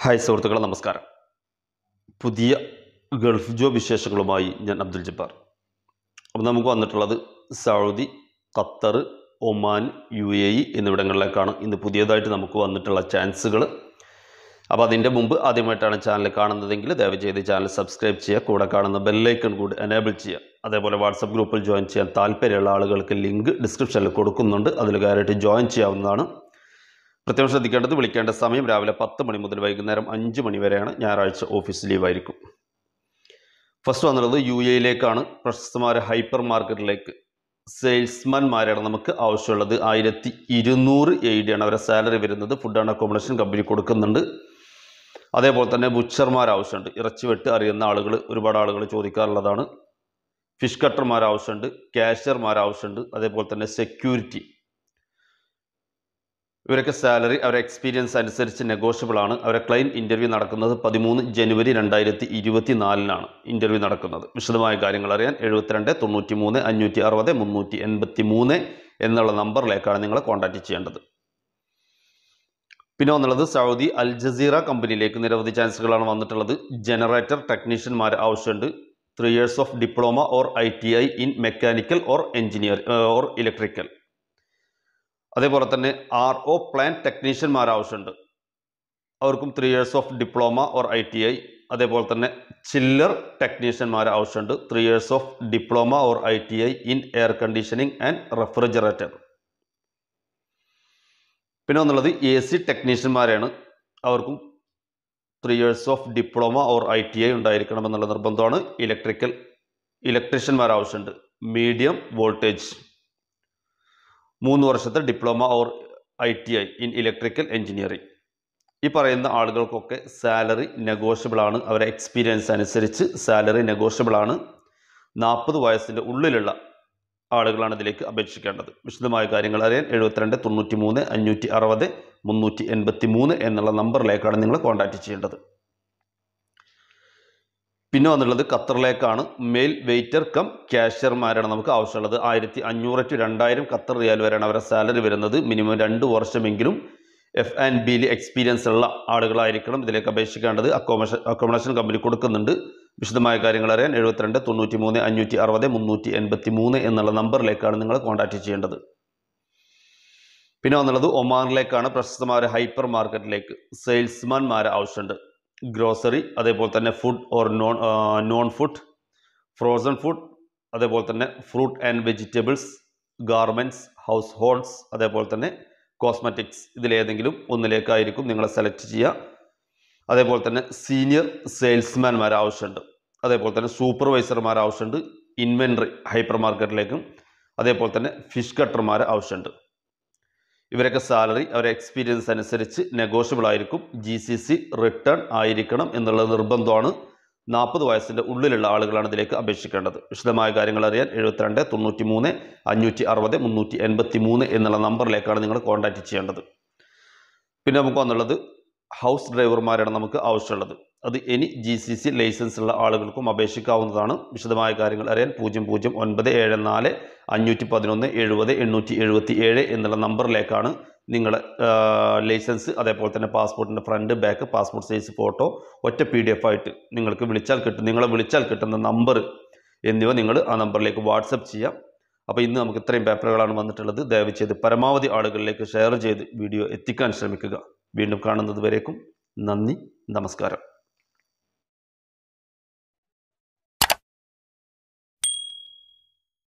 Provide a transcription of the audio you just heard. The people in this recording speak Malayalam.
ഹായ് സുഹൃത്തുക്കളെ നമസ്കാരം പുതിയ ഗൾഫ് ജോബ് വിശേഷങ്ങളുമായി ഞാൻ അബ്ദുൽ ജബ്ബാർ അപ്പോൾ നമുക്ക് വന്നിട്ടുള്ളത് Saudi Qatar Oman U A E എന്നിവിടങ്ങളിലേക്കാണ് ഇന്ന് പുതിയതായിട്ട് നമുക്ക് വന്നിട്ടുള്ള ചാൻസുകൾ അപ്പോൾ അതിൻ്റെ മുമ്പ് ആദ്യമായിട്ടാണ് ചാനൽ കാണുന്നതെങ്കിൽ ദയവ് ചെയ്ത് ചാനൽ സബ്സ്ക്രൈബ് ചെയ്യുക കൂടെ കാണുന്ന ബെല്ലൈക്കൺ കൂടി എനേബിൾ ചെയ്യുക അതേപോലെ വാട്സപ്പ് ഗ്രൂപ്പിൽ ജോയിൻ ചെയ്യാൻ താല്പര്യമുള്ള ആളുകൾക്ക് ലിങ്ക് ഡിസ്ക്രിപ്ഷനിൽ കൊടുക്കുന്നുണ്ട് അതിൽ കയറിയിട്ട് ജോയിൻ ചെയ്യാവുന്നതാണ് പ്രത്യേകം ശ്രദ്ധിക്കേണ്ടത് വിളിക്കേണ്ട സമയം രാവിലെ പത്ത് മണി മുതൽ വൈകുന്നേരം അഞ്ച് മണി വരെയാണ് ഞായറാഴ്ച ഓഫീസ് ലീവായിരിക്കും ഫസ്റ്റ് വന്നുള്ളത് യു എയിലേക്കാണ് പ്രശസ്തമായ ഹൈപ്പർ മാർക്കറ്റിലേക്ക് സെയിൽസ്മാൻമാരാണ് നമുക്ക് ആവശ്യമുള്ളത് ആയിരത്തി ഇരുന്നൂറ് എയ്ഡിയാണ് അവരെ സാലറി വരുന്നത് ഫുഡ് ആൻഡ് അക്കോമഡേഷൻ കമ്പനി കൊടുക്കുന്നുണ്ട് അതേപോലെ തന്നെ ബുച്ചർമാർ ആവശ്യമുണ്ട് ഇറച്ചി വെട്ട് അറിയുന്ന ആളുകൾ ഒരുപാട് ആളുകൾ ചോദിക്കാറുള്ളതാണ് ഫിഷ് കട്ടർമാർ ആവശ്യമുണ്ട് ക്യാഷ്യർമാർ ആവശ്യമുണ്ട് അതേപോലെ തന്നെ സെക്യൂരിറ്റി ഇവരൊക്കെ സാലറി അവരുടെ എക്സ്പീരിയൻസ് അനുസരിച്ച് നെഗോഷ്യബിൾ ആണ് അവരെ ക്ലൈൻ ഇൻ്റർവ്യൂ നടക്കുന്നത് പതിമൂന്ന് ജനുവരി രണ്ടായിരത്തി ഇരുപത്തി നാലിനാണ് ഇൻ്റർവ്യൂ നടക്കുന്നത് വിശദമായ കാര്യങ്ങൾ അറിയാൻ എഴുപത്തിരണ്ട് തൊണ്ണൂറ്റി മൂന്ന് അഞ്ഞൂറ്റി അറുപത് മുന്നൂറ്റി എൺപത്തി മൂന്ന് എന്നുള്ള നമ്പറിലേക്കാണ് നിങ്ങളെ കോൺടാക്റ്റ് ചെയ്യേണ്ടത് പിന്നെ വന്നുള്ളത് സൗദി അൽ ജസീറ കമ്പനിയിലേക്ക് നിരവധി ചാൻസുകളാണ് വന്നിട്ടുള്ളത് ജനറേറ്റർ ടെക്നീഷ്യന്മാർ ആവശ്യമുണ്ട് three years of diploma or I T I in mechanical or engineer or electrical അതേപോലെ തന്നെ ആർ ഒ പ്ലാൻ ടെക്നീഷ്യന്മാർ ആവശ്യമുണ്ട് അവർക്കും three years of diploma or I T I അതേപോലെ തന്നെ ചില്ലർ ടെക്നീഷ്യന്മാർ ആവശ്യമുണ്ട് three years of diploma or I T I in air conditioning and refrigerator പിന്നെ ഒന്നുള്ളത് എ സി ടെക്നീഷ്യന്മാരാണ് അവർക്കും three years of diploma or I T I ഉണ്ടായിരിക്കണം എന്നുള്ള നിർബന്ധമാണ് ഇലക്ട്രിക്കൽ ഇലക്ട്രീഷ്യന്മാർ ആവശ്യമുണ്ട് മീഡിയം വോൾട്ടേജ് മൂന്ന് വർഷത്തെ diploma or I T I in electrical engineering ഈ പറയുന്ന ആളുകൾക്കൊക്കെ സാലറി നെഗോഷ്യബിൾ ആണ് അവരെ എക്സ്പീരിയൻസ് അനുസരിച്ച് സാലറി നെഗോഷ്യബിൾ ആണ് നാൽപ്പത് വയസ്സിൻ്റെ ഉള്ളിലുള്ള ആളുകളാണ് ഇതിലേക്ക് അപേക്ഷിക്കേണ്ടത് വിശദമായ കാര്യങ്ങൾ അറിയാൻ എഴുപത്തിരണ്ട് തൊണ്ണൂറ്റി മൂന്ന് അഞ്ഞൂറ്റി അറുപത് മുന്നൂറ്റി എൺപത്തി മൂന്ന് എന്നുള്ള നമ്പറിലേക്കാണ് നിങ്ങൾ കോൺടാക്റ്റ് ചെയ്യേണ്ടത് പിന്നെ വന്നുള്ളത് ഖത്തറിലേക്കാണ് മെയിൽ വെയിറ്റർ കം ക്യാഷ്യർമാരാണ് നമുക്ക് ആവശ്യമുള്ളത് ആയിരത്തി അഞ്ഞൂറ് ടു രണ്ടായിരം ഖത്തർ റിയാൽ വരെയാണ് അവരുടെ സാലറി വരുന്നത് മിനിമം രണ്ട് വർഷമെങ്കിലും എഫ് ആൻഡ് ബിയിൽ എക്സ്പീരിയൻസ് ഉള്ള ആളുകളായിരിക്കണം ഇതിലേക്ക് അപേക്ഷിക്കേണ്ടത് അക്കോമഡേഷൻ അക്കോമഡേഷൻ കമ്പനി കൊടുക്കുന്നുണ്ട് വിശദമായ കാര്യങ്ങൾ അറിയാൻ എഴുപത്തിരണ്ട് തൊണ്ണൂറ്റി മൂന്ന് അഞ്ഞൂറ്റി അറുപത് മുന്നൂറ്റി എൺപത്തി മൂന്ന് എന്നുള്ള നമ്പറിലേക്കാണ് നിങ്ങൾ കോൺടാക്റ്റ് ചെയ്യേണ്ടത് പിന്നെ വന്നുള്ളത് ഒമാനിലേക്കാണ് പ്രശസ്തമായ ഹൈപ്പർ മാർക്കറ്റിലേക്ക് സെയിൽസ്മാൻമാരെ ആവശ്യമുണ്ട് ഗ്രോസറി അതേപോലെ തന്നെ food or non non food frozen food അതേപോലെ തന്നെ fruit and vegetables garments households അതേപോലെ തന്നെ കോസ്മെറ്റിക്സ് ഇതിലേതെങ്കിലും ഒന്നിലേക്കായിരിക്കും നിങ്ങളെ സെലക്ട് ചെയ്യുക അതേപോലെ തന്നെ സീനിയർ സെയിൽസ്മാൻമാർ ആവശ്യമുണ്ട് അതേപോലെ തന്നെ സൂപ്പർവൈസർമാർ ആവശ്യമുണ്ട് ഇൻവെൻട്രി ഹൈപ്പർ മാർക്കറ്റിലേക്കും അതേപോലെ തന്നെ ഫിഷ് കട്ടർമാർ ആവശ്യമുണ്ട് ഇവരൊക്കെ സാലറി അവരുടെ എക്സ്പീരിയൻസ് അനുസരിച്ച് നെഗോഷ്യബിൾ ആയിരിക്കും ജി സി സി റിട്ടേൺ ആയിരിക്കണം എന്നുള്ള നിർബന്ധമാണ് നാൽപ്പത് വയസ്സിൻ്റെ ഉള്ളിലുള്ള ആളുകളാണ് ഇതിലേക്ക് അപേക്ഷിക്കേണ്ടത് വിശദമായ കാര്യങ്ങൾ അറിയാൻ എഴുപത്തിരണ്ട് തൊണ്ണൂറ്റി മൂന്ന് അഞ്ഞൂറ്റി അറുപത് മുന്നൂറ്റി എൺപത്തി മൂന്ന് എന്നുള്ള നമ്പറിലേക്കാണ് നിങ്ങൾ കോൺടാക്റ്റ് ചെയ്യേണ്ടത് പിന്നെ നമുക്ക് വന്നുള്ളത് ഹൗസ് ഡ്രൈവർമാരാണ് നമുക്ക് ആവശ്യമുള്ളത് അത് ഇനി ജി സി സി ലൈസൻസ് ഉള്ള ആളുകൾക്കും അപേക്ഷിക്കാവുന്നതാണ് വിശദമായ കാര്യങ്ങൾ അറിയാൻ പൂജ്യം പൂജ്യം ഒൻപത് ഏഴ് നാല് അഞ്ഞൂറ്റി പതിനൊന്ന് എഴുപത് എണ്ണൂറ്റി എഴുപത്തി ഏഴ് എന്നുള്ള നമ്പറിലേക്കാണ് നിങ്ങളെ ലൈസൻസ് അതേപോലെ തന്നെ പാസ്പോർട്ടിൻ്റെ front back passport size photo ഒറ്റ പി ഡി എഫ് ആയിട്ട് നിങ്ങൾക്ക് വിളിച്ചാൽ കിട്ടും നിങ്ങളെ വിളിച്ചാൽ കിട്ടുന്ന നമ്പർ എന്നിവ നിങ്ങൾ ആ നമ്പറിലേക്ക് വാട്സപ്പ് ചെയ്യാം അപ്പോൾ ഇന്ന് നമുക്ക് ഇത്രയും പേപ്പറുകളാണ് വന്നിട്ടുള്ളത് ദയവ് ചെയ്ത് പരമാവധി ആളുകളിലേക്ക് ഷെയർ ചെയ്ത് വീഡിയോ എത്തിക്കാൻ ശ്രമിക്കുക വീണ്ടും കാണുന്നത് വരേക്കും നന്ദി നമസ്കാരം